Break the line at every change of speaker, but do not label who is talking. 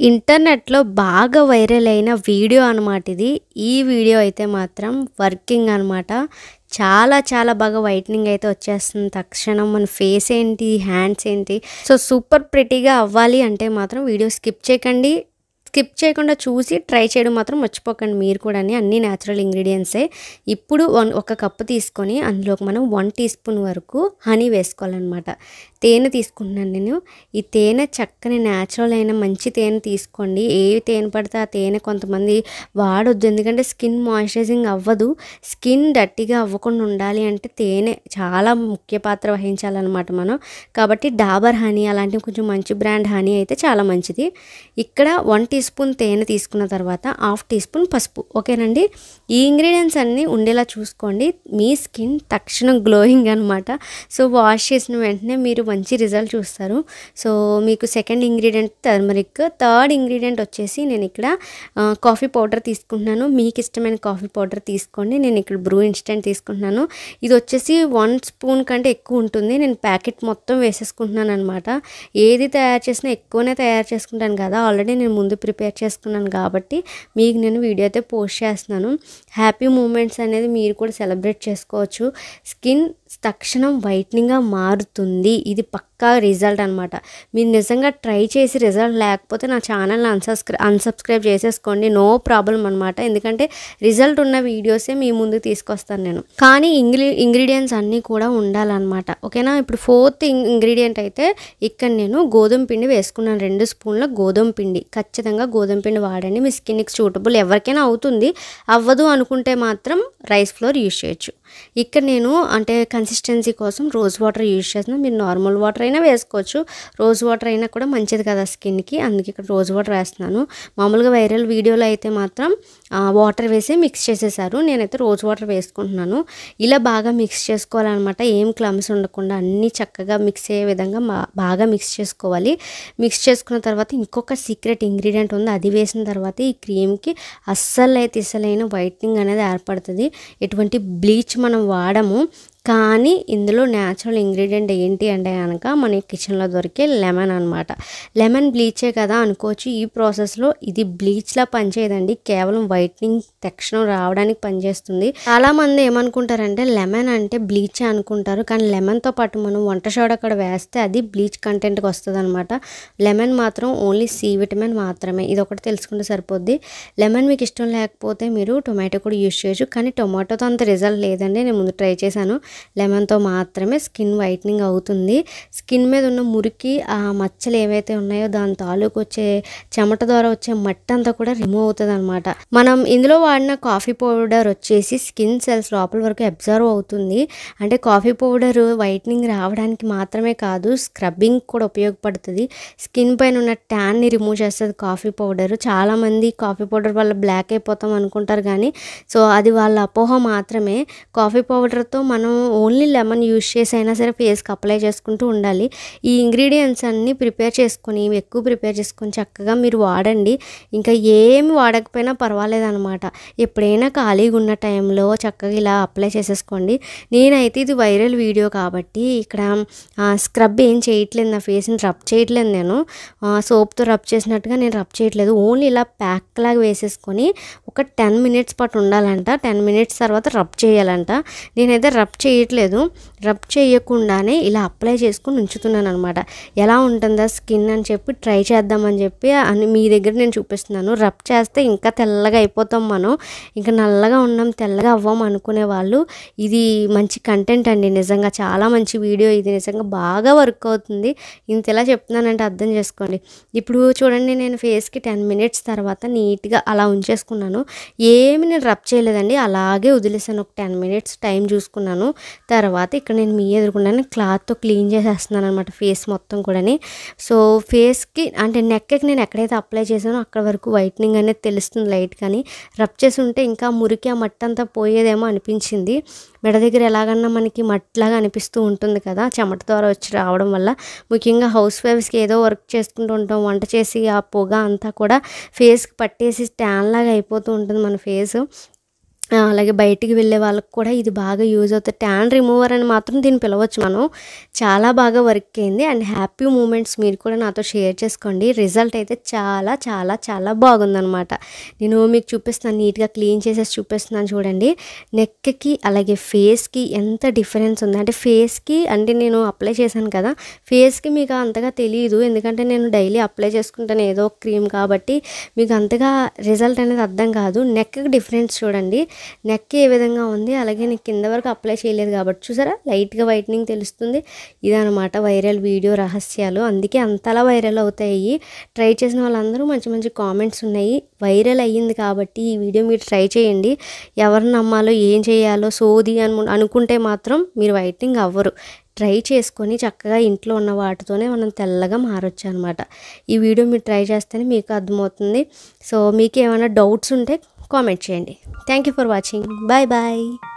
ఇంటర్నెట్లో బాగా వైరల్ అయిన వీడియో అనమాట ఇది ఈ వీడియో అయితే మాత్రం వర్కింగ్ అనమాట చాలా చాలా బాగా వైట్నింగ్ అయితే వచ్చేస్తుంది తక్షణం మన ఫేస్ ఏంటి హ్యాండ్స్ ఏంటి సో సూపర్ ప్రిటీగా అవ్వాలి అంటే మాత్రం వీడియో స్కిప్ చేయకండి స్కిప్ చేయకుండా చూసి ట్రై చేయడం మాత్రం మర్చిపోకండి మీరు కూడా అన్ని న్యాచురల్ ఇంగ్రీడియంట్సే ఇప్పుడు వన్ ఒక కప్పు తీసుకొని అందులోకి మనం వన్ టీ స్పూన్ వరకు హనీ వేసుకోవాలన్నమాట తేనె తీసుకుంటున్నాను నేను ఈ తేనె చక్కని న్యాచురల్ అయిన మంచి తేనె తీసుకోండి ఏ తేనె పడితే ఆ తేనె కొంతమంది వాడొద్దు ఎందుకంటే స్కిన్ మాయిశ్చరైజింగ్ అవ్వదు స్కిన్ డట్టిగా అవ్వకుండా ఉండాలి అంటే తేనె చాలా ముఖ్య పాత్ర వహించాలన్నమాట మనం కాబట్టి డాబర్ హనీ అలాంటివి కొంచెం మంచి బ్రాండ్ హనీ అయితే చాలా మంచిది ఇక్కడ వన్ టీ స్పూన్ తేనె తీసుకున్న తర్వాత హాఫ్ టీ స్పూన్ పసుపు ఓకేనండి ఈ ఇంగ్రీడియంట్స్ అన్నీ ఉండేలా చూసుకోండి మీ స్కిన్ తక్షణం గ్లోయింగ్ అనమాట సో వాష్ చేసిన వెంటనే మీరు మంచి రిజల్ట్ చూస్తారు సో మీకు second ingredient turmeric third ingredient వచ్చేసి నేను ఇక్కడ ఆ, కాఫీ పౌడర్ తీసుకుంటున్నాను మీకు ఇష్టమైన కాఫీ పౌడర్ తీసుకోండి నేను ఇక్కడ బ్రూ ఇన్స్టెంట్ తీసుకుంటున్నాను ఇది వచ్చేసి వన్ స్పూన్ కంటే ఎక్కువ ఉంటుంది నేను ప్యాకెట్ మొత్తం వేసేసుకుంటున్నాను అనమాట ఏది తయారు చేసినా ఎక్కువనే తయారు చేసుకుంటాను కదా ఆల్రెడీ నేను ముందు ప్రిపేర్ చేసుకున్నాను కాబట్టి మీకు నేను వీడియో అయితే పోస్ట్ చేస్తున్నాను హ్యాపీ మూమెంట్స్ అనేది మీరు కూడా సెలబ్రేట్ చేసుకోవచ్చు స్కిన్ తక్షణం వైట్నింగ్గా మారుతుంది ఇది పక్కా రిజల్ట్ అనమాట మీరు నిజంగా ట్రై చేసి రిజల్ట్ లేకపోతే నా ఛానల్ని అన్సబ్స్క్రై అన్సబ్స్క్రైబ్ చేసేసుకోండి నో ప్రాబ్లం అనమాట ఎందుకంటే రిజల్ట్ ఉన్న వీడియోసే మీ ముందుకు తీసుకొస్తాను నేను కానీ ఇంగ్రీ ఇంగ్రీడియంట్స్ అన్నీ కూడా ఉండాలన్నమాట ఓకేనా ఇప్పుడు ఫోర్త్ ఇంగ్రీడియంట్ అయితే ఇక్కడ నేను గోధుమ పిండి వేసుకున్నాను రెండు స్పూన్ల గోధుమ పిండి ఖచ్చితంగా గోధుమ పిండి వాడండి మీ స్కిన్కి సూటబుల్ ఎవరికైనా అవుతుంది అవ్వదు అనుకుంటే మాత్రం రైస్ ఫ్లోర్ యూజ్ చేయొచ్చు ఇక్కడ నేను అంటే కన్సిస్టెన్సీ కోసం రోజ్ వాటర్ యూజ్ చేస్తున్నాను మీరు నార్మల్ వాటర్ అయినా వేసుకోవచ్చు రోజ్ వాటర్ అయినా కూడా మంచిది కదా స్కిన్కి అందుకే ఇక్కడ రోజ్ వాటర్ వేస్తున్నాను మామూలుగా వైరల్ వీడియోలో అయితే మాత్రం ఆ, వాటర్ వేసి మిక్స్ చేసేసారు నేనైతే రోజ్ వాటర్ వేసుకుంటున్నాను ఇలా బాగా మిక్స్ చేసుకోవాలన్నమాట ఏం క్లమ్స్ ఉండకుండా అన్నీ చక్కగా మిక్స్ అయ్యే విధంగా బా- బాగా మిక్స్ చేసుకోవాలి మిక్స్ చేసుకున్న తర్వాత ఇంకొక సీక్రెట్ ఇంగ్రీడియంట్ ఉంది అది వేసిన తర్వాత ఈ క్రీమ్కి అస్సలు అయితే ఇసలైన వైట్నింగ్ అనేది ఏర్పడుతుంది ఎటువంటి బ్లీచ్ మనం వాడము కానీ ఇందులో న్యాచురల్ ఇంగ్రీడియంట్ ఏంటి అంటే కనుక మన కిచెన్లో దొరికే లెమన్ అనమాట లెమన్ బ్లీచే కదా అనుకోవచ్చు ఈ ప్రాసెస్లో ఇది బ్లీచ్లా పనిచేయదండి కేవలం వైట్నింగ్ తక్షణం రావడానికి పనిచేస్తుంది చాలామంది ఏమనుకుంటారంటే లెమన్ అంటే బ్లీచే అనుకుంటారు కానీ లెమన్తో పాటు మనం వంట సోడా అక్కడ వేస్తే అది బ్లీచ్ కంటెంట్కి వస్తుంది అనమాట లెమన్ మాత్రం ఓన్లీ సి విటమిన్ మాత్రమే ఇది ఒకటి తెలుసుకుంటే సరిపోద్ది లెమన్ మీకు ఇష్టం లేకపోతే మీరు టొమాటో కూడా యూజ్ చేయొచ్చు కానీ టొమాటోతో అంత రిజల్ట్ లేదండి నేను ముందు ట్రై చేశాను లెమన్తో మాత్రమే స్కిన్ వైట్నింగ్ అవుతుంది స్కిన్ మీద ఉన్న మురికి ఆ మచ్చలు ఏవైతే ఉన్నాయో దాని తాలూకు వచ్చే చెమట ద్వారా వచ్చే మట్టి అంతా కూడా రిమూవ్ అవుతుంది అనమాట మనం ఇందులో వాడిన కాఫీ పౌడర్ వచ్చేసి స్కిన్ సెల్స్ లోపల వరకు అబ్జర్వ్ అవుతుంది అంటే కాఫీ పౌడర్ వైట్నింగ్ రావడానికి మాత్రమే కాదు స్క్రబ్బింగ్ కూడా ఉపయోగపడుతుంది స్కిన్ పైన ఉన్న ట్యాన్ని రిమూవ్ చేస్తుంది కాఫీ పౌడర్ చాలామంది కాఫీ పౌడర్ వల్ల బ్లాక్ అయిపోతాం అనుకుంటారు కానీ సో అది వాళ్ళ అపోహ మాత్రమే కాఫీ పౌడర్తో మనం ఓన్లీ లెమన్ యూజ్ చేసి అయినా సరే ఫేస్కి అప్లై చేసుకుంటూ ఉండాలి ఈ ఇంగ్రీడియంట్స్ అన్నీ ప్రిపేర్ చేసుకొని ఇవి ఎక్కువ ప్రిపేర్ చేసుకొని చక్కగా మీరు వాడండి ఇంకా ఏమి వాడకపోయినా పర్వాలేదు అనమాట ఎప్పుడైనా ఖాళీగా ఉన్న టైంలో చక్కగా ఇలా అప్లై చేసేసుకోండి నేనైతే ఇది వైరల్ వీడియో కాబట్టి ఇక్కడ స్క్రబ్ ఏం చేయట్లేదు నా ఫేస్ని రబ్ చేయట్లేదు నేను సోప్తో రబ్ చేసినట్టుగా నేను రబ్ చేయట్లేదు ఓన్లీ ఇలా ప్యాక్ లాగా వేసేసుకొని ఒక టెన్ మినిట్స్ పాటు ఉండాలంట టెన్ మినిట్స్ తర్వాత రబ్ చేయాలంట నేనైతే రబ్ చేయట్లేదు రబ్ చేయకుండానే ఇలా అప్లై చేసుకుని ఉంచుతున్నాను అనమాట ఎలా ఉంటుందా స్కిన్ అని చెప్పి ట్రై చేద్దామని చెప్పి అని మీ దగ్గర నేను చూపిస్తున్నాను రబ్ చేస్తే ఇంకా తెల్లగా అయిపోతాం మనం ఇంకా నల్లగా ఉన్నాం తెల్లగా అవ్వం అనుకునే వాళ్ళు ఇది మంచి కంటెంట్ అండి నిజంగా చాలా మంచి వీడియో ఇది నిజంగా బాగా వర్క్ అవుతుంది ఇంత ఎలా చెప్తున్నానంటే అర్థం చేసుకోండి ఇప్పుడు చూడండి నేను ఫేస్కి టెన్ మినిట్స్ తర్వాత నీట్గా అలా ఉంచేసుకున్నాను ఏమి నేను రబ్ చేయలేదండి అలాగే వదిలేసాను ఒక టెన్ మినిట్స్ టైం చూసుకున్నాను తర్వాత ఇక్కడ నేను మీ ఎదురుకుండానే క్లాత్తో క్లీన్ చేసేస్తున్నాను అనమాట ఫేస్ మొత్తం కూడాని సో ఫేస్కి అంటే నెక్కి నేను ఎక్కడైతే అప్లై చేశానో అక్కడ వరకు వైట్నింగ్ అనేది తెలుస్తుంది లైట్ కానీ రబ్ చేసి ఉంటే ఇంకా మురికి ఆ మట్టి అంతా పోయేదేమో అనిపించింది మెడ దగ్గర ఎలాగన్నా మనకి మట్టిలాగా అనిపిస్తూ ఉంటుంది కదా చెమట ద్వారా వచ్చి రావడం వల్ల ముఖ్యంగా హౌస్ వైఫ్స్కి ఏదో వర్క్ చేసుకుంటూ ఉంటాం వంట చేసి ఆ పొగ అంతా కూడా ఫేస్కి పట్టేసి స్టాన్ లాగా అయిపోతూ ఉంటుంది మన ఫేస్ ఆ, అలాగే బయటికి వెళ్ళే వాళ్ళకి కూడా ఇది బాగా యూజ్ అవుతుంది ట్యాన్ రిమూవర్ అని మాత్రం దీన్ని పిలవచ్చు మనం చాలా బాగా వర్క్ అయింది అండ్ హ్యాపీ మూమెంట్స్ మీరు కూడా నాతో షేర్ చేసుకోండి రిజల్ట్ అయితే చాలా చాలా చాలా బాగుందనమాట నేను మీకు చూపిస్తున్నాను నీట్గా క్లీన్ చేసేసి చూపిస్తున్నాను చూడండి నెక్కి అలాగే ఫేస్కి ఎంత డిఫరెన్స్ ఉంది అంటే ఫేస్కి అంటే నేను అప్లై చేశాను కదా ఫేస్కి మీకు అంతగా తెలియదు ఎందుకంటే నేను డైలీ అప్లై చేసుకుంటాను ఏదో ఒక క్రీమ్ కాబట్టి మీకు అంతగా రిజల్ట్ అనేది అర్థం కాదు నెక్కి డిఫరెన్స్ చూడండి నెక్ ఏ విధంగా ఉంది అలాగే నేను కింద వరకు అప్లై చేయలేదు కాబట్టి చూసారా లైట్గా వైట్నింగ్ తెలుస్తుంది ఇదనమాట వైరల్ వీడియో రహస్యాలు అందుకే అంతలా వైరల్ అవుతాయి ట్రై చేసిన వాళ్ళందరూ మంచి మంచి కామెంట్స్ ఉన్నాయి వైరల్ అయ్యింది కాబట్టి ఈ వీడియో మీరు ట్రై చేయండి ఎవరు నమ్మాలో ఏం చేయాలో సోది అను అనుకుంటే మాత్రం మీరు వైట్నింగ్ అవ్వరు ట్రై చేసుకొని చక్కగా ఇంట్లో ఉన్న వాటితోనే మనం తెల్లగా మారొచ్చు అనమాట ఈ వీడియో మీరు ట్రై చేస్తేనే మీకు అర్థమవుతుంది సో మీకు ఏమైనా డౌట్స్ ఉంటే కామెంట్ చేయండి thank you for watching bye bye